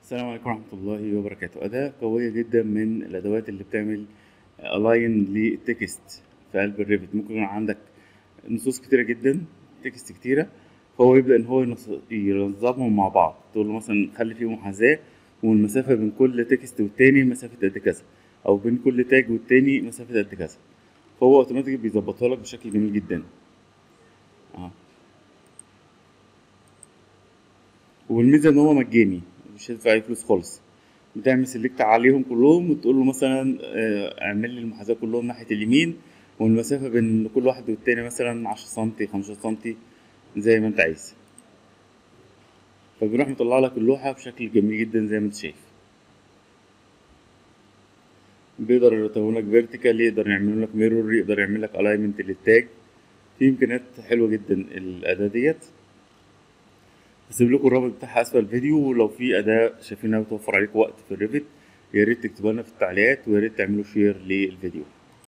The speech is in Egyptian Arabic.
السلام عليكم ورحمة الله وبركاته أداة قوية جدا من الأدوات اللي بتعمل ألاين للتكست في قلب الريفت ممكن يكون عندك نصوص كتيرة جدا تكست كتيرة فهو يبدأ إن هو ينص- ينظمهم مع بعض تقول له مثلا خلي فيه محاذاة والمسافة بين كل تكست والتاني مسافة قد كذا أو بين كل تاج والتاني مسافة قد كذا فهو أوتوماتيك بيظبطها لك بشكل جميل جدا أه. والميزة إن هو مجاني مش هتدفع أي فلوس خالص بتعمل سيلكت عليهم كلهم وتقول له مثلا آه، اعمل لي المحاذاة كلهم ناحية اليمين والمسافة بين كل واحد والتاني مثلا عشرة سنتي خمسة سنتي زي ما انت عايز فبيروح مطلع لك اللوحة بشكل جميل جدا زي ما انت شايف بيقدر يرتبهم لك فيرتيكال يقدر يعمل لك ميرور يقدر يعمل لك الاينمنت للتاج في امكانيات حلوة جدا الاداة ديت هسيب لكم الرابط بتاعها اسفل الفيديو ولو في اداة شايفينها بتوفر عليكم وقت في الريفت يا ريت تكتبوا لنا في التعليقات ويا ريت تعملوا شير للفيديو